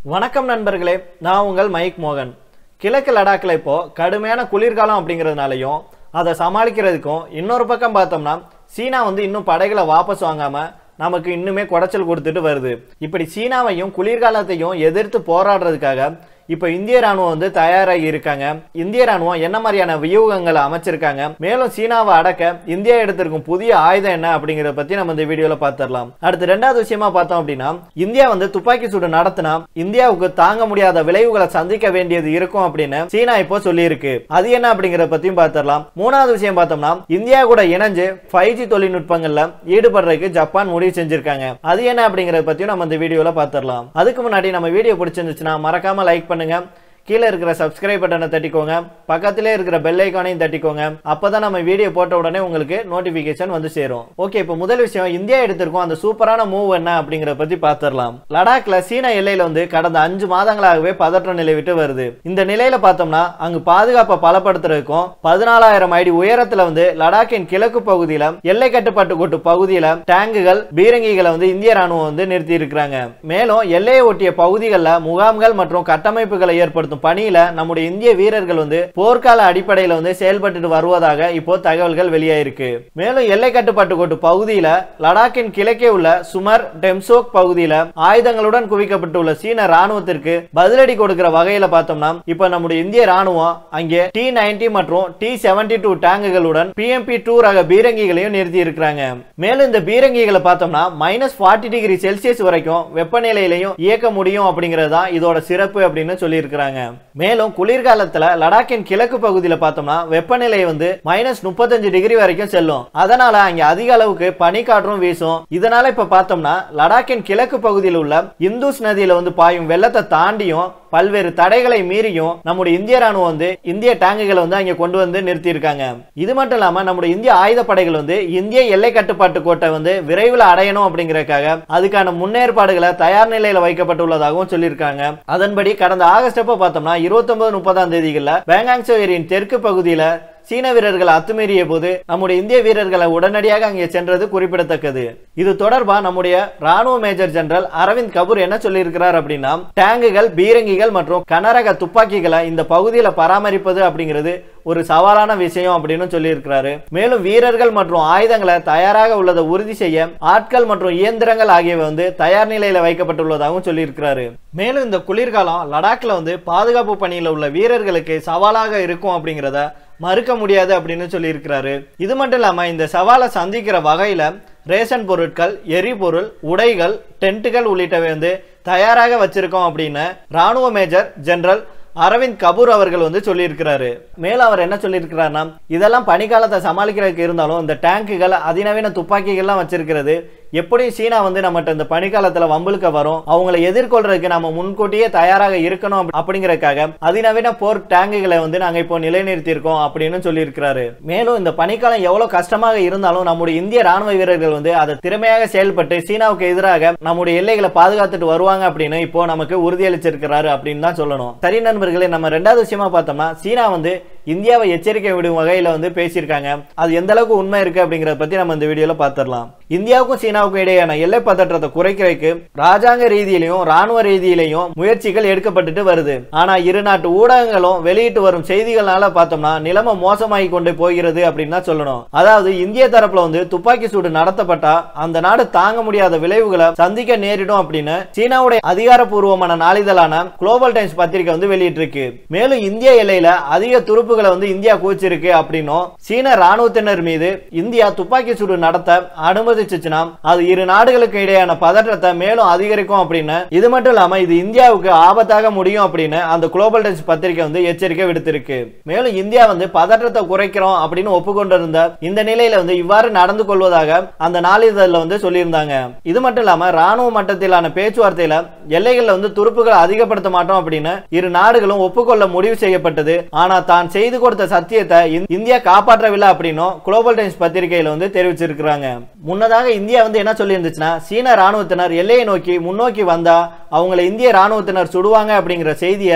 வணக்கம் நண்பர்களே நான் உங்கள் மைக் மோகன் கிழக்கு லடாக்ல இப்போ கடுமையான குளிர்காலம் அப்படிங்கிறதுனாலையும் அதை சமாளிக்கிறதுக்கும் இன்னொரு பக்கம் பார்த்தோம்னா சீனா வந்து இன்னும் படைகளை வாபஸ் வாங்காம நமக்கு இன்னுமே குடைச்சல் கொடுத்துட்டு வருது இப்படி சீனாவையும் குளிர்காலத்தையும் எதிர்த்து போராடுறதுக்காக இப்போ இந்திய ராணுவம் வந்து தயாராகி இருக்காங்க இந்திய ராணுவம் என்ன மாதிரியான வியூகங்களை அமைச்சிருக்காங்க மேலும் சீனாவை அடக்க இந்தியா எடுத்திருக்கும் புதிய ஆயுதம் என்ன அப்படிங்கறத பத்தி நம்ம இந்த வீடியோல பார்த்துடலாம் அடுத்து ரெண்டாவது விஷயமா பார்த்தோம் அப்படின்னா இந்தியா வந்து துப்பாக்கி சூடு நடத்தினா இந்தியாவுக்கு தாங்க முடியாத விளைவுகளை சந்திக்க வேண்டியது இருக்கும் அப்படின்னு சீனா இப்போ சொல்லியிருக்கு அது என்ன அப்படிங்கறத பத்தியும் பார்த்துடலாம் மூணாவது விஷயம் பார்த்தோம்னா இந்தியா கூட இணைஞ்சு ஃபைவ் ஜி தொழில்நுட்பங்கள்ல ஈடுபடுறதுக்கு ஜப்பான் முடிவு செஞ்சிருக்காங்க அது என்ன அப்படிங்கறத பத்தியும் நம்ம இந்த வீடியோல பார்த்துடலாம் அதுக்கு முன்னாடி நம்ம வீடியோ பிடிச்சிருந்துச்சுன்னா மறக்காம லைக் பண்ணுங்க கீழே இருக்கிற சப்ஸ்கிரைப் பட்டனை தட்டிக்கோங்க பக்கத்திலே இருக்கிற பெல் ஐக்கானையும் தட்டிக்கோங்க அப்பதான் நம்ம வீடியோ போட்ட உடனே உங்களுக்கு நோட்டிபிகேஷன் வந்து சேரும் ஓகே இப்போ முதல் விஷயம் இந்தியா எடுத்திருக்கோம் அந்த சூப்பரான மூவ் என்ன அப்படிங்கறத பத்தி பார்த்துடலாம் லடாக்ல சீனா எல்லையில வந்து கடந்த அஞ்சு மாதங்களாகவே பதற்றம் நிலவிட்டு வருது இந்த நிலையில பார்த்தோம்னா அங்கு பாதுகாப்பை பலப்படுத்துறதுக்கும் பதினாலாயிரம் அடி உயரத்துல வந்து லடாக்கின் கிழக்கு பகுதியில எல்லை கட்டுப்பாட்டு கோட்டு பகுதியில டேங்குகள் பீரங்கிகளை வந்து இந்திய ராணுவம் வந்து நிறுத்தி இருக்கிறாங்க மேலும் எல்லையை ஒட்டிய பகுதிகளில் முகாம்கள் மற்றும் கட்டமைப்புகளை ஏற்படுத்தும் பணியில நம்முடைய இந்திய வீரர்கள் வந்து போர்க்கால அடிப்படையில வந்து செயல்பட்டு வருவதாக இப்போ தகவல்கள் வெளியாயிருக்கு மேலும் எல்லை கட்டுப்பாட்டு கோட்டு பகுதியில லடாக்கின் கிழக்கே உள்ள சுமர் டெம்சோக் பகுதியில ஆயுதங்களுடன் குவிக்கப்பட்டுள்ள சீன ராணுவத்திற்கு பதிலடி கொடுக்கிற வகையில பார்த்தோம்னா இப்ப நம்முடைய இந்திய ராணுவம் அங்கே டி நைன்டி மற்றும் டி செவன்டி டூ டேங்குகளுடன் பிஎம்பி டூ ரக பீரங்கிகளையும் நிறுத்தி இருக்கிறாங்க மேலும் இந்த பீரங்கிகளை பார்த்தோம்னா மைனஸ் ஃபார்ட்டி டிகிரி செல்சியஸ் வரைக்கும் வெப்பநிலையிலையும் இயக்க முடியும் அப்படிங்கிறது தான் இதோட சிறப்பு அப்படின்னு சொல்லியிருக்கிறாங்க மேலும் குளிர்காலத்துல லடாக்கின் கிழக்கு பகுதியில பார்த்தோம்னா வெப்பநிலை வந்து மைனஸ் முப்பத்தஞ்சு டிகிரி வரைக்கும் செல்லும் அதனால அங்க அதிக அளவுக்கு பனிக்காற்றும் வீசும் இதனால இப்ப பார்த்தோம்னா லடாக்கின் கிழக்கு பகுதியில் உள்ள இந்துஸ் நதியில வந்து பாயும் வெள்ளத்தை தாண்டியும் பல்வேறு தடைகளை மீறியும் நம்முடைய இந்திய ராணுவம் வந்து இந்திய டேங்குகளை வந்து அங்க கொண்டு வந்து நிறுத்தி இருக்காங்க இது மட்டும் இல்லாம நம்முடைய இந்திய ஆயுதப்படைகள் வந்து இந்திய எல்லை கட்டுப்பாட்டு கோட்டை வந்து விரைவில் அடையணும் அப்படிங்கறதுக்காக அதுக்கான முன்னேற்பாடுகளை தயார் நிலையில வைக்கப்பட்டுள்ளதாகவும் சொல்லியிருக்காங்க அதன்படி கடந்த ஆகஸ்ட் அப்ப பார்த்தோம்னா இருபத்தி ஒன்பது முப்பதாம் தேதிகளில் பேங்காங் ஏரியின் தெற்கு பகுதியில சீன வீரர்கள் அத்துமீறிய போது நம்முடைய இந்திய வீரர்களை உடனடியாக அங்கே சென்றது குறிப்பிடத்தக்கது இது தொடர்பா நம்முடைய ராணுவ மேஜர் ஜெனரல் அரவிந்த் கபூர் என்ன சொல்லியிருக்கிறார் அப்படின்னா டேங்குகள் பீரங்கிகள் மற்றும் கனரக துப்பாக்கிகளை இந்த பகுதியில் பராமரிப்பது அப்படிங்கிறது ஒரு சவாலான விஷயம் அப்படின்னு சொல்லியிருக்கிறாரு மேலும் வீரர்கள் மற்றும் ஆயுதங்களை தயாராக உள்ளதை உறுதி செய்ய ஆட்கள் மற்றும் இயந்திரங்கள் ஆகியவை வந்து தயார் நிலையில வைக்கப்பட்டுள்ளதாகவும் சொல்லியிருக்கிறாரு மேலும் இந்த குளிர்காலம் லடாக்ல வந்து பாதுகாப்பு பணியில் உள்ள வீரர்களுக்கு சவாலாக இருக்கும் அப்படிங்கிறத மறுக்க முடியாது அப்படின்னு சொல்லியிருக்கிறாரு இது மட்டும் இல்லாம இந்த சவாலை சந்திக்கிற வகையில ரேஷன் பொருட்கள் எரிபொருள் உடைகள் டென்ட்டுகள் உள்ளிட்டவை வந்து தயாராக வச்சிருக்கோம் அப்படின்னு ராணுவ மேஜர் ஜெனரல் அரவிந்த் கபூர் அவர்கள் வந்து சொல்லியிருக்கிறாரு மேலும் அவர் என்ன சொல்லியிருக்கிறார்னா இதெல்லாம் பனிக்காலத்தை சமாளிக்கிறதுக்கு இருந்தாலும் இந்த டேங்குகள் அதிநவீன துப்பாக்கிகள்லாம் வச்சிருக்கிறது எப்படியும் சீனா வந்து நம்மகிட்ட இந்த பனிக்காலத்துல வம்புலுக்க வரும் அவங்களை எதிர்கொள்றதுக்கு நம்ம முன்கூட்டியே தயாராக இருக்கணும் அப்படி- அப்படிங்கறதுக்காக அதிநவீன போர் டேங்குகளை வந்து நாங்க இப்போ நிலைநிறுத்தி இருக்கோம் அப்படின்னு சொல்லியிருக்கிறாரு மேலும் இந்த பனிக்காலம் எவ்வளவு கஷ்டமாக இருந்தாலும் நம்முடைய இந்திய ராணுவ வீரர்கள் வந்து அதை திறமையாக செயல்பட்டு சீனாவுக்கு எதிராக நம்முடைய எல்லைகளை பாதுகாத்துட்டு வருவாங்க அப்படின்னு இப்போ நமக்கு உறுதியளிச்சிருக்கிறாரு அப்படின்னு தான் சொல்லணும் சரி நண்பர்களே நம்ம ரெண்டாவது விஷயமா பார்த்தோம்னா சீனா வந்து இந்தியாவை எச்சரிக்கை விடும் வகையில வந்து பேசியிருக்காங்க அது எந்த அளவுக்கு உண்மை இருக்கு அப்படிங்கறத பத்தி நம்ம இந்த வீடியோல பார்த்துடலாம் இந்தியாவுக்கும் சீனாவுக்கும் இடையேயான எல்லை பதற்றத்தை குறைக்கிறதுக்கு ராஜாங்க ரீதியிலையும் ராணுவ ரீதியிலையும் முயற்சிகள் எடுக்கப்பட்டுட்டு வருது ஆனா இரு நாட்டு ஊடகங்களும் வெளியிட்டு வரும் செய்திகள்னால பார்த்தோம்னா நிலைமை மோசமாகி கொண்டு போகிறது அப்படின்னு தான் சொல்லணும் அதாவது இந்திய தரப்புல வந்து துப்பாக்கி சூடு நடத்தப்பட்டா அந்த நாடு தாங்க முடியாத விளைவுகளை சந்திக்க நேரிடும் அப்படின்னு சீனாவுடைய அதிகாரப்பூர்வமான நாளிதழான குளோபல் டைம்ஸ் பத்திரிகை வந்து வெளியிட்டிருக்கு மேலும் இந்திய எல்லையில அதிக துருப்புகளை வந்து இந்தியா குவிச்சிருக்கு அப்படின்னும் சீன ராணுவத்தினர் மீது இந்தியா துப்பாக்கி சூடு நடத்த அனுமதிச்சுச்சுன்னா அது இரு நாடுகளுக்கு இடையான பதற்றத்தை மேலும் அதிகரிக்கும் அப்படின்னு இது மட்டும் இல்லாம இது இந்தியாவுக்கு ஆபத்தாக முடியும் அப்படின்னு அந்த குளோபல் டைம்ஸ் பத்திரிகை வந்து எச்சரிக்கை விடுத்திருக்கு மேலும் இந்தியா வந்து பதற்றத்தை குறைக்கிறோம் அப்படின்னு ஒப்புக்கொண்டிருந்த இந்த நிலையில வந்து இவ்வாறு நடந்து கொள்வதாக அந்த நாளிதழில் வந்து சொல்லியிருந்தாங்க இது மட்டும் இல்லாம ராணுவ மட்டத்திலான பேச்சுவார்த்தையில எல்லைகள்ல வந்து துருப்புகளை அதிகப்படுத்த மாட்டோம் அப்படின்னு இரு நாடுகளும் ஒப்புக்கொள்ள முடிவு செய்யப்பட்டது ஆனா தான் செய்து கொடுத்த சத்தியத்தை இந்- இந்தியா காப்பாற்றவில்லை அப்படின்னும் குளோபல் டைம்ஸ் பத்திரிகையில வந்து தெரிவிச்சிருக்கிறாங்க முன்னதாக இந்தியா வந்து என்ன சொல்லி இருந்துச்சுன்னா சீன ராணுவத்தினர் எல்லையை நோக்கி முன்னோக்கி வந்தா அவங்களை இந்திய ராணுவத்தினர் சுடுவாங்க அப்படிங்கிற செய்தியை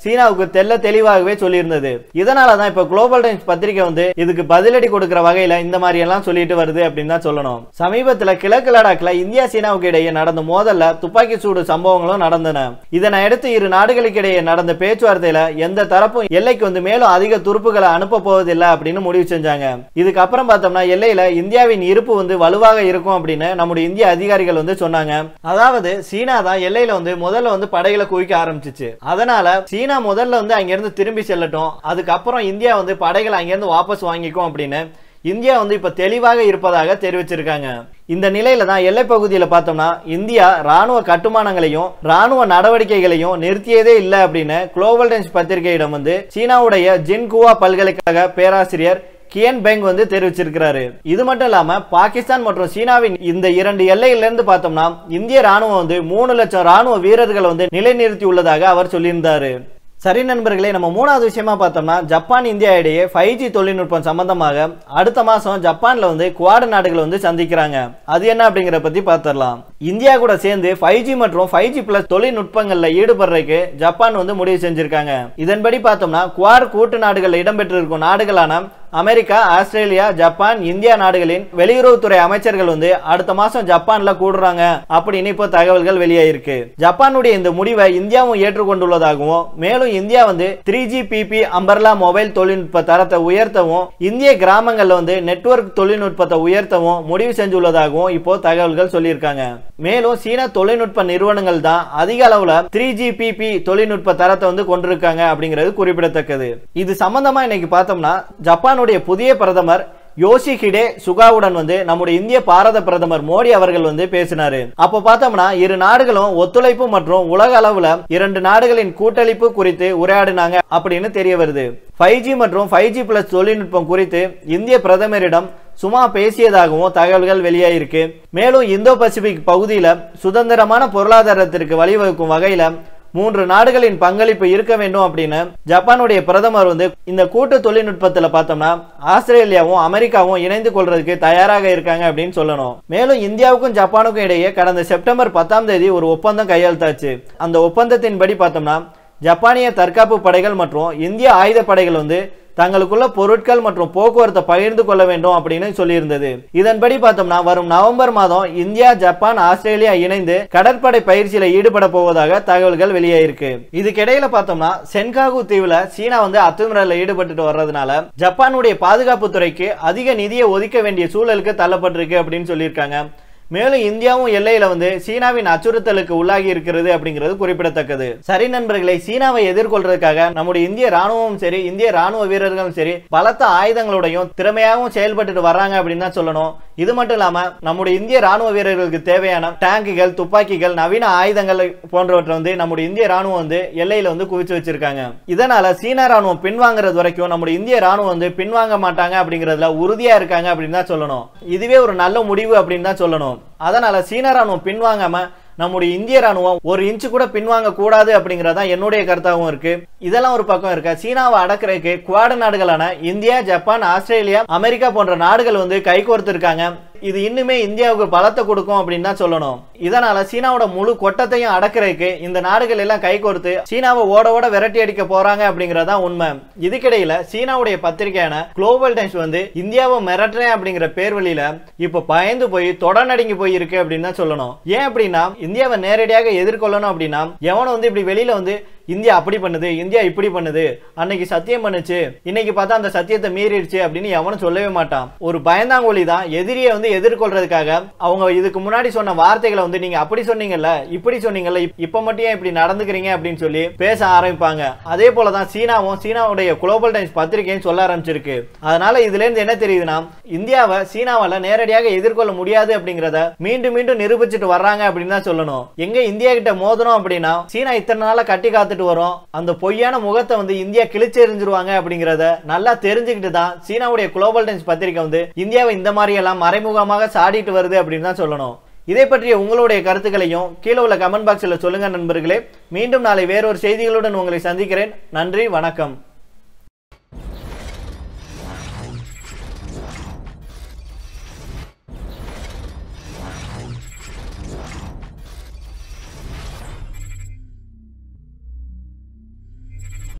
சீனாவுக்கு தெல்ல தெளிவாகவே சொல்லியிருந்தது இதனால தான் இப்ப குளோபல் டைம்ஸ் பத்திரிகை வந்து இதுக்கு பதிலடி கொடுக்கிற வகையில இந்த மாதிரி எல்லாம் சொல்லிட்டு வருது அப்படின்னு தான் சொல்லணும் சமீபத்துல கிழக்கு லடாக்ல இந்தியா சீனாவுக்கு இடையே நடந்த மோதல்ல துப்பாக்கி சூடு சம்பவங்களும் நடந்தன இதனை அடுத்து இரு நாடுகளுக்கு இடையே நடந்த பேச்சுவார்த்தையில எந்த தரப்பும் எல்லைக்கு வந்து மேலும் அதிக துருப்புகளை அனுப்ப போவதில்லை அப்படின்னு முடிவு செஞ்சாங்க இதுக்கப்புறம் பார்த்தோம்னா எல்லையில இந்தியாவின் இருப்பு வந்து வலுவாக இருக்கும் அப்படின்னு நம்முடைய இந்திய அதிகாரிகள் வந்து சொன்னாங்க அதாவது சீனா தான் எல்லையில வந்து முதல்ல வந்து படைகளை குவிக்க ஆரம்பிச்சிச்சு அதனால சீனா முதல்ல வந்து அங்கிருந்து திரும்பி செல்லட்டும் அதுக்கப்புறம் இந்தியா வந்து படைகளை அங்கிருந்து வாபஸ் வாங்கிக்கும் அப்படின்னு இந்தியா வந்து இப்ப தெளிவாக இருப்பதாக தெரிவிச்சிருக்காங்க இந்த நிலையில தான் எல்லைப் பகுதியில் பார்த்தோம்னா இந்தியா ராணுவ கட்டுமானங்களையும் ராணுவ நடவடிக்கைகளையும் நிறுத்தியதே இல்லை அப்படின்னு குளோபல் டைம்ஸ் பத்திரிகையிடம் வந்து சீனாவுடைய ஜின்குவா பல்கலைக்கழக பேராசிரியர் கியன் பெங் வந்து தெரிவிச்சிருக்கிறாரு இது மட்டும் இல்லாம பாகிஸ்தான் மற்றும் சீனாவின் இந்த இரண்டு எல்லையிலிருந்து பார்த்தோம்னா இந்திய ராணுவம் வந்து மூணு லட்சம் ராணுவ வீரர்களை வந்து நிலைநிறுத்தி உள்ளதாக அவர் சொல்லியிருந்தாரு சரி நண்பர்களே நம்ம மூணாவது விஷயமா பார்த்தோம்னா ஜப்பான் இந்தியா இடையே ஃபைவ் ஜி தொழில்நுட்பம் சம்பந்தமாக அடுத்த மாசம் ஜப்பான்ல வந்து குவாடு நாடுகள் வந்து சந்திக்கிறாங்க அது என்ன அப்படிங்கிற பத்தி பார்த்துடலாம் இந்தியா கூட சேர்ந்து ஃபைவ் ஜி மற்றும் ஃபைவ் ஜி பிளஸ் தொழில்நுட்பங்கள்ல ஈடுபடுறதுக்கு ஜப்பான் வந்து முடிவு செஞ்சிருக்காங்க இதன்படி பார்த்தோம்னா குவாட் கூட்டு நாடுகள்ல இடம்பெற்றிருக்கும் நாடுகளான அமெரிக்கா ஆஸ்திரேலியா ஜப்பான் இந்தியா நாடுகளின் வெளியுறவுத்துறை அமைச்சர்கள் வந்து அடுத்த மாசம் ஜப்பான்ல கூடுறாங்க அப்படின்னு இப்போ தகவல்கள் வெளியாயிருக்கு ஜப்பானுடைய இந்த முடிவை இந்தியாவும் ஏற்றுக்கொண்டுள்ளதாகவும் மேலும் இந்தியா வந்து three G BB umbrella mobile தொழில்நுட்ப தரத்தை உயர்த்தவும் இந்திய கிராமங்கள்ல வந்து நெட்வொர்க் தொழில்நுட்பத்தை உயர்த்தவும் முடிவு செஞ்சுள்ளதாகவும் இப்போ தகவல்கள் சொல்லியிருக்காங்க மேலும் சீன தொழில்நுட்ப நிறுவனங்கள் தான் அதிக அளவுல த்ரீ ஜி பிபி தொழில்நுட்ப தரத்தை வந்து கொண்டிருக்காங்க அப்படிங்கிறது குறிப்பிடத்தக்கது இது சம்பந்தமா இன்னைக்கு பார்த்தோம்னா ஜப்பானுடைய புதிய பிரதமர் யோசிஹிடே சுகாவுடன் வந்து நம்முடைய இந்திய பாரத பிரதமர் மோடி அவர்கள் வந்து பேசினாரு அப்போ பார்த்தோம்னா இரு நாடுகளும் ஒத்துழைப்பு மற்றும் உலக அளவுல இரண்டு நாடுகளின் கூட்டளிப்பு குறித்து உரையாடினாங்க அப்படின்னு தெரிய வருது ஃபைவ் ஜி மற்றும் ஃபைவ் ஜி பிளஸ் தொழில்நுட்பம் குறித்து இந்திய பிரதமரிடம் சும்மா பேசியதாகவும் தகவல்கள் வெளியாயிருக்கு மேலும் இந்தோ பசிபிக் பகுதியில சுதந்திரமான பொருளாதாரத்திற்கு வழிவகுக்கும் வகையில மூன்று நாடுகளின் பங்களிப்பு இருக்க வேண்டும் அப்படின்னு ஜப்பானுடைய பிரதமர் வந்து இந்த கூட்டு தொழில்நுட்பத்துல பார்த்தோம்னா ஆஸ்திரேலியாவும் அமெரிக்காவும் இணைந்து கொள்றதுக்கு தயாராக இருக்காங்க அப்படின்னு சொல்லணும் மேலும் இந்தியாவுக்கும் ஜப்பானுக்கும் இடையே கடந்த செப்டம்பர் பத்தாம் தேதி ஒரு ஒப்பந்தம் கையெழுத்தாச்சு அந்த ஒப்பந்தத்தின்படி பார்த்தோம்னா ஜப்பானிய தற்காப்பு படைகள் மற்றும் இந்திய ஆயுத படைகள் வந்து தங்களுக்குள்ள பொருட்கள் மற்றும் போக்குவரத்தை பகிர்ந்து கொள்ள வேண்டும் அப்படின்னு சொல்லியிருந்தது இதன்படி பார்த்தோம்னா வரும் நவம்பர் மாதம் இந்தியா ஜப்பான் ஆஸ்திரேலியா இணைந்து கடற்படை பயிற்சியில ஈடுபட போவதாக தகவல்கள் வெளியாயிருக்கு இதுக்கிடையில பார்த்தோம்னா சென்காகு தீவுல சீனா வந்து அத்துமீறல ஈடுபட்டுட்டு வர்றதுனால ஜப்பானுடைய பாதுகாப்பு துறைக்கு அதிக நிதியை ஒதுக்க வேண்டிய சூழலுக்கு தள்ளப்பட்டிருக்கு அப்படின்னு சொல்லியிருக்காங்க மேலும் இந்தியாவும் எல்லையில வந்து சீனாவின் அச்சுறுத்தலுக்கு உள்ளாகி இருக்கிறது அப்படிங்கிறது குறிப்பிடத்தக்கது சரி நண்பர்களை சீனாவை எதிர்கொள்றதுக்காக நம்முடைய இந்திய ராணுவமும் சரி இந்திய ராணுவ வீரர்களும் சரி பலத்த ஆயுதங்களோடையும் திறமையாகவும் செயல்பட்டுட்டு வர்றாங்க அப்படின்னு தான் சொல்லணும் இது மட்டும் இல்லாம நம்முடைய இந்திய ராணுவ வீரர்களுக்கு தேவையான டேங்குகள் துப்பாக்கிகள் நவீன ஆயுதங்கள் போன்றவற்றை வந்து நம்முடைய இந்திய ராணுவம் வந்து எல்லையில வந்து குவிச்சு வச்சிருக்காங்க இதனால சீன ராணுவம் பின்வாங்குறது வரைக்கும் நம்முடைய இந்திய ராணுவம் வந்து பின்வாங்க மாட்டாங்க அப்படிங்கறதுல உறுதியா இருக்காங்க அப்படின்னு தான் சொல்லணும் இதுவே ஒரு நல்ல முடிவு அப்படின்னு தான் சொல்லணும் அதனால சீன ராணுவம் பின்வாங்காம நம்முடைய இந்திய ராணுவம் ஒரு இன்ச்சு கூட பின்வாங்க கூடாது அப்படிங்கறதான் என்னுடைய கருத்தாகவும் இருக்கு இதெல்லாம் ஒரு பக்கம் இருக்க சீனாவை அடக்குறதுக்கு குவாடு நாடுகளான இந்தியா ஜப்பான் ஆஸ்திரேலியா அமெரிக்கா போன்ற நாடுகள் வந்து கைகோர்த்து இருக்காங்க இது இன்னுமே இந்தியாவுக்கு பலத்தை கொடுக்கும் அப்படின்னு தான் சொல்லணும் இதனால சீனாவோட முழு கொட்டத்தையும் அடக்குறதுக்கு இந்த நாடுகள் எல்லாம் கைகோர்த்து சீனாவை ஓட ஓட விரட்டி அடிக்க போறாங்க அப்படிங்கறதான் உண்மை இதுக்கிடையில சீனாவுடைய பத்திரிகையான குளோபல் டைம்ஸ் வந்து இந்தியாவை மிரட்டுறேன் அப்படிங்கிற பேர் வழியில இப்ப பயந்து போய் தொடநடுங்கி போய் இருக்கு அப்படின்னு தான் சொல்லணும் ஏன் அப்படின்னா இந்தியாவை நேரடியாக எதிர்கொள்ளணும் அப்படின்னா எவனும் வந்து இப்படி வெளியில வந்து இந்தியா அப்படி பண்ணுது இந்தியா இப்படி பண்ணுது அன்னைக்கு சத்தியம் பண்ணுச்சு இன்னைக்கு பார்த்தா அந்த சத்தியத்தை மீறிடுச்சு அப்படின்னு எவனும் சொல்லவே மாட்டான் ஒரு பயந்தாங்கோலி தான் எதிரியை வந்து எதிர்கொள்றதுக்காக அவங்க இதுக்கு முன்னாடி சொன்ன வார்த்தைகளை வந்து நீங்க அப்படி சொன்னீங்கல்ல இப்படி சொன்னீங்கல்ல இப்- இப்ப மட்டும் ஏன் இப்படி நடந்துக்கிறீங்க அப்படின்னு சொல்லி பேச ஆரம்பிப்பாங்க அதே போலதான் சீனாவும் சீனாவுடைய குளோபல் டைம்ஸ் பத்திரிகையும் சொல்ல ஆரம்பிச்சிருக்கு அதனால இதுல இருந்து என்ன தெரியுதுன்னா இந்தியாவை சீனாவால நேரடியாக எதிர்கொள்ள முடியாது அப்படிங்கறத மீண்டும் மீண்டும் நிரூபிச்சுட்டு வர்றாங்க அப்படின்னு தான் சொல்லணும் எங்க இந்தியா கிட்ட மோதணும் அப்படின்னா சீனா இத்தனை நாளா கட்டி காத்துட்டு வரும் அந்த பொய்யான முகத்தை வந்து இந்தியா கிழிச்சு எறிஞ்சிருவாங்க அப்படிங்கறத நல்லா தெரிஞ்சுக்கிட்டு தான் சீனாவுடைய குளோபல் டைம்ஸ் பத்திரிகை வந்து இந்தியாவை இந்த மாதிரி எல்லாம் மறைமுகமாக சாடிட்டு வருது அப்படின்னு தான் சொல்லணும் இதை பற்றிய உங்களுடைய கருத்துக்களையும் கீழே உள்ள கமெண்ட் பாக்ஸில் சொல்லுங்க நண்பர்களே மீண்டும் நாளை வேறொரு செய்திகளுடன் உங்களை சந்திக்கிறேன் நன்றி வணக்கம்